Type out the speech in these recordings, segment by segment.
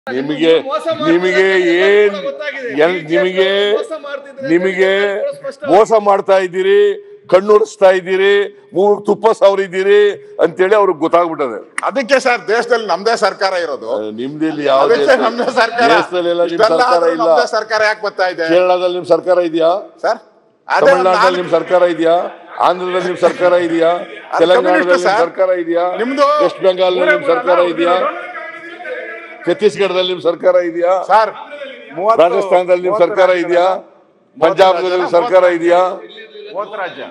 ನಿಮಗೆ ನಿಮಗೆ ಏನ್ ಎಲ್ ನಿಮಗೆ ನಿಮಗೆ ಮೋಸ ಮಾಡ್ತಾ ಇದ್ದೀರಿ ಕಣ್ಣುರಿಸ್ತಾ ಇದ್ದೀರಿ ಮೂಗ್ ತುಪ್ಪ ಸಾವಿರಿದ್ದೀರಿ ಅಂತೇಳಿ ಅವ್ರಿಗೆ ಗೊತ್ತಾಗ್ಬಿಟ್ಟದೆ ಅದಕ್ಕೆ ಸರ್ ದೇಶದಲ್ಲಿ ನಮ್ದೇ ಸರ್ಕಾರ ಇರೋದು ನಿಮ್ದಿಲ್ಲಿ ಯಾವ ಅದಕ್ಕೆ ನಮ್ದೇ ಸರ್ಕಾರ ದೇಶದಲ್ಲೆಲ್ಲ ನಿಮ್ ಇಷ್ಟೆಲ್ಲ ಸರ್ಕಾರ ಆದ್ರೂ ಇಲ್ಲ ನಮ್ದೇ ಸರ್ಕಾರ ಯಾಕೆ ಬರ್ತಾ ಇದೆ ಕೇರಳದಲ್ಲಿ ನಿಮ್ ಸರ್ಕಾರ ಇದೆಯಾ ಸರ್ ಅದೇ ಒಂದ್ ತಮಿಳ್ನಾಡಲ್ಲಿ ನಿಮ್ ನಾಲ್ಕು- ಸರ್ಕಾರ ಇದೆಯಾ ಆಂಧ್ರದಲ್ಲಿ ನಿಮ್ ಸರ್ಕಾರ ಇದೆಯಾ ಅದು ತೆಲಂಗಾಣದಲ್ಲಿ ಕಮ್ಯುನಿಸ್ಟ್ ನಿಮ್ ಸರ್. ಸರ್ಕಾರ ಇದೆಯಾ ನಿಮ್ದು ವೆಸ್ಟ್ ಬೆಂಗಾಲ್ ನಿಮ್ ಸರ್ಕಾರ ಇದೆಯಾ ಛತ್ತೀಸ್ಗಢದಲ್ಲಿ ನಿಮ್ ಸರ್ಕಾರ ಇದೆಯಾ ಸರ್ ಮೂವತ್ತು- ರಾಜಸ್ಥಾನದಲ್ಲಿ ನಿಮ್ ಮೂವತ್ತು ಸರ್ಕಾರ ರಾಜ್ಯಗಳ- ಇದೆಯಾ ಪಂಜಾಬ್ನಲ್ಲಿ ನಿಮ್ ಸರ್ಕಾರ ಇದೆಯಾ ಮೂವತ್ತು ರಾಜ್ಯ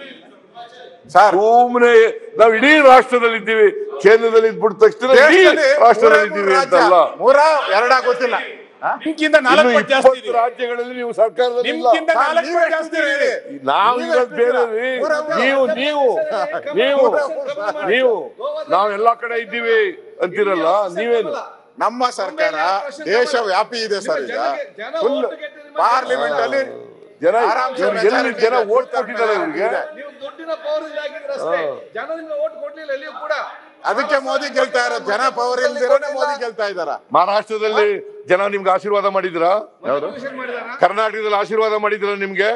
ಸರ್ ಸುಮ್ಮನೆ ನಾವು ಇಡೀ ರಾಷ್ಟ್ರದಲ್ಲಿ ಇದ್ದೀವಿ ಕೇಂದ್ರದಲ್ಲಿ ಇದ್ಬಿಟ್ಟ ತಕ್ಷಣ ಇಡೀ ದೇಶದಲ್ಲಿ ರಾಷ್ಟ್ರದಲ್ಲಿ ಮೂರೇ ಮೂರು ಇದ್ದೀವಿ ರಾಜ್ಯ. ಅಂತಲ್ಲ ಮೂರ ಎರಡ ಗೊತ್ತಿಲ್ಲ ನಿಮ್ಗಿಂತ ನಾಲ್ಕು ಇನ್ನು ಪಟ್ಟು ಜಾಸ್ತಿ ಇಪ್ಪತ್ತು ಇದೆ. ರಾಜ್ಯಗಳಲ್ಲಿ ನೀವು ಸರ್ಕಾರದಲ್ಲಿ ಇಲ್ಲ ನಿಮ್ಗಿಂತ ಸರ್, ನಾಲ್ಕು ನೀವೇ ಪಟ್ಟು ಜಾಸ್ತಿ ಎಷ್ಟು ಇದೆ. ಹೇಳಿ. ನಾವು ನೀವೇ ಇರೋದು ಎಷ್ಟು ಬೇರೆ ಇದ್ದೀರಾ? ರೀ. ಮೂರೇ ಮೂರು. ನೀವು ನೀವು ನೀವು ನೀವು ನಾವು ಎಲ್ಲಾ ಕಡೆ ಇದ್ದೀವಿ ಅಂತಿರಲ್ಲ ನೀವೇನು ನಮ್ಮ ಸರ್ಕಾರ ದೇಶ ವ್ಯಾಪಿ ಇದೆ ಸರ್ ಈಗ ಫುಲ್ ಪಾರ್ಲಿಮೆಂಟ್ ಅಲ್ಲಿ ಜನ ಆರಾಮ್ಸೆ ಇವ್ರಿಗೆ ಎಲ್ಲಿ majority ಜನ ಇದೆ. ಓಟ್ ಕೊಟ್ಟಿದ್ದಾರೆ ಇವ್ರಿಗೆ ಇದೆ. ನೀವು ದುಡ್ಡಿನ ಪವರ್ ಆಗಿದ್ರೆ ಅಷ್ಟೇ ಜನ ನಿಮ್ಗೆ ಓಟ್ ಕೊಡ್ಲಿಲ್ಲ ಎಲ್ಲಿಯೂ ಕೂಡ ಅದಕ್ಕೆ ಮೋದಿ ಗೆಲ್ತಾ ಇರೋದು ಜನ ಪವರ್ ಇಲ್ದಿರೋನೆ ಮೋದಿ ಗೆಲ್ತಾ ಇದಾರ ಮಹಾರಾಷ್ಟ್ರದಲ್ಲಿ ಜನ ನಿಮ್ಗೆ ಆಶೀರ್ವಾದ ಮಾಡಿದ್ರ Commission ಮಾಡಿದಾರಾ? ಕರ್ನಾಟಕದಲ್ಲಿ ಆಶೀರ್ವಾದ ಮಾಡಿದ್ರ ನಿಮ್ಗೆ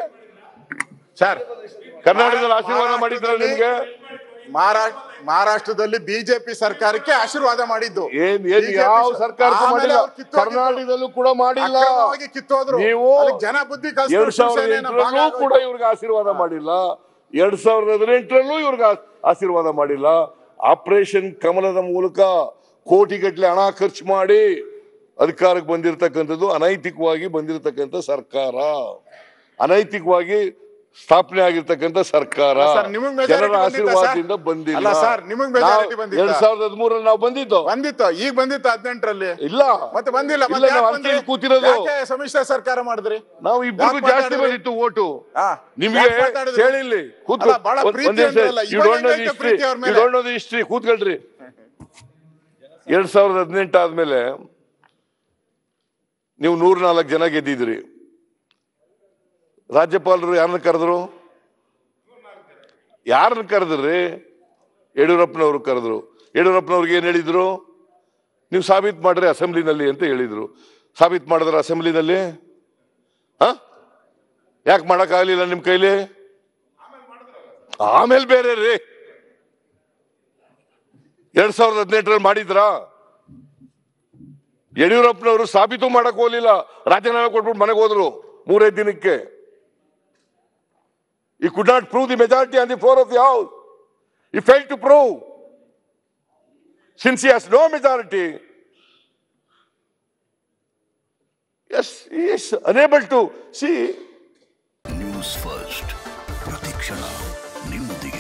ಸರ್ ಕರ್ನಾಟಕದಲ್ಲಿ ಆಶೀರ್ವಾದ ಮಾಡಿದ್ರ ನಿಮ್ಗೆ ಮಹಾರಾಷ್ಟ್ರ ಮಹಾರಾಷ್ಟ್ರದಲ್ಲಿ ಬಿಜೆಪಿ ಸರ್ಕಾರಕ್ಕೆ ಆಶೀರ್ವಾದ ಮಾಡಿದ್ದು ಏನ್ ಏನ್ BJP ಯಾವ ಸ- ಸರ್ಕಾರಕ್ಕೂ ಆಮೇಲೆ ಮಾಡಿಲ್ಲ ಅವ್ರು ಕಿತ್ತೋಗಿದ್ದು. ಕರ್ನಾಟಕದಲ್ಲೂ ಕೂಡ ಮಾಡಿಲ್ಲ ಅಕ್ರಮವಾಗಿ ಕಿತ್ತೋದ್ರು ನೀವು ಅದಕ್ಕೆ ಜನ ಬುದ್ಧಿ ಕಲ್ಸಿದ್ರು, ಎರಡ್ ಸಾವಿರದ ಶಿವಸೇನೆನ ಭಾಗ ಎಂಟರಲ್ಲೂ ಆಗೋಯ್ತು. ಕೂಡ ಇವ್ರಿಗೆ ಆಶೀರ್ವಾದ ಮಾಡಿಲ್ಲ ಎರಡ್ ಸಾವಿರದ ಹದಿನೆಂಟರಲ್ಲೂ ಇವ್ರಿಗೆ ಆ- ಆಶೀರ್ವಾದ ಮಾಡಿಲ್ಲ ಆಪರೇಷನ್ ಕಮಲದ ಮೂಲಕ ಕೋಟಿಗಟ್ಟಲೆ ಹಣ ಖರ್ಚು ಮಾಡಿ ಅಧಿಕಾರಕ್ಕೆ ಬಂದಿರತಕ್ಕಂಥದ್ದು ಅನೈತಿಕವಾಗಿ ಬಂದಿರತಕ್ಕಂಥ ಸರ್ಕಾರ ಅನೈತಿಕವಾಗಿ ಸ್ಥಾಪನೆ ಆಗಿರ್ತಕ್ಕಂಥ ಸರ್ಕಾರ ಸರ್, ನಿಮಗ್ majority ಜನರ ಬಂದಿತ್ತಾ ಆಶೀರ್ವಾದದಿಂದ ಸರ್? ಬಂದಿಲ್ಲ ಅಲ್ಲ ಸರ್, ನಿಮಗ್ majority ನಾವು ಬಂದಿತ್ತಾ? ಎರಡ್ ಸಾವಿರದ ಹದಿಮೂರಲ್ಲಿ ನಾವು ಬಂದಿದ್ದು ಬಂದಿತ್ತು ಈಗ ಬಂದಿತ್ತು ಹದಿನೆಂಟರಲ್ಲಿ ಇಲ್ಲ ಮತ್ತೆ ಬಂದಿಲ್ಲ ಇಲ್ಲ ಮತ್ತೆ ನಾವು ಯಾಕ್ ಅಂಕೆಯಲ್ಲಿ ಬಂದ್ರಿ? ಕೂತಿರೋದು ಯಾಕೆ ಸಮ್ಮಿಶ್ರ ಸರ್ಕಾರ ಮಾಡಿದ್ರಿ ನಾವು ಇಬ್ಬರಿಗೂ ಯಾಕ್ ಜಾಸ್ತಿ ಮಾತಾಡಿದ್ರಿ? ಬಂದಿತ್ತು ಓಟು ಹಾ. ನಿಮ್ಗೆ ಯಾಕ್ ಮಾತಾಡಿದ್ರಿ? ಕೇಳಿಲ್ಲಿ ಕೂತ್ಕೊ ಅಲ್ಲ, ಬಹಳ ಪ್ರೀತಿ ಅಂದ್ರಲ್ಲ, ಯು ಇವಾಗ ಡೋಂಟ್ ನೋ ಹೆಂಗೈತೆ ಹಿಸ್ಟ್ರಿ ಪ್ರೀತಿ ಅವ್ರ ಯು ಮೇಲೆ? ಡೋಂಟ್ ನೋ ದಿ ಹಿಸ್ಟ್ರಿ ಕೂತ್ಕೊಳ್ರಿ ಎರಡ್ ಸಾವಿರದ ಹದಿನೆಂಟು ಆದ್ಮೇಲೆ ನೀವು ನೂರ ನಾಲ್ಕು ಜನ ಗೆದ್ದಿದ್ರಿ ರಾಜ್ಯಪಾಲರು ಯಾರನ್ನ ಕರೆದ್ರು ಯಾರನ್ನ ಕರೆದ್ರಿ ಯಡಿಯೂರಪ್ಪನವ್ರು ಕರೆದ್ರು ಯಡಿಯೂರಪ್ಪನವ್ರಿಗೆ ಏನ್ ಹೇಳಿದ್ರು ನೀವು ಸಾಬೀತ್ ಮಾಡ್ರಿ ಅಸೆಂಬ್ಲಿನಲ್ಲಿ ಅಂತ ಹೇಳಿದ್ರು ಸಾಬೀತ್ ಮಾಡಿದ್ರ ಅಸೆಂಬ್ಲಿನಲ್ಲಿ ಹ ಯಾಕೆ ಮಾಡಕ್ಕಾಗಲಿಲ್ಲ ನಿಮ್ ಕೈಲಿ ಆಮೇಲೆ ಬೇರೆ ರೀ ಎರಡ್ ಸಾವಿರದ ಹದಿನೆಂಟರಲ್ಲಿ ಮಾಡಿದ್ರಾ ಯಡಿಯೂರಪ್ಪನವರು ಸಾಬೀತು ಮಾಡಕ್ ಹೋಗ್ಲಿಲ್ಲ ರಾಜೀನಾಮೆ ಕೊಟ್ಬಿಟ್ಟು ಮನೆಗೆ ಹೋದ್ರು ಮೂರೇ ದಿನಕ್ಕೆ ಈ could not prove the majority on the floor of the house ಈ fail to prove since he has no majority ಎಸ್ ಈಸ್ ಅನೇಬಲ್ ಟು ಸಿ ನ್ಯೂಸ್ ಫಸ್ಟ್ ಪ್ರತಿಕ್ಷಣ ನಿಮ್ಮೊಂದಿಗೆ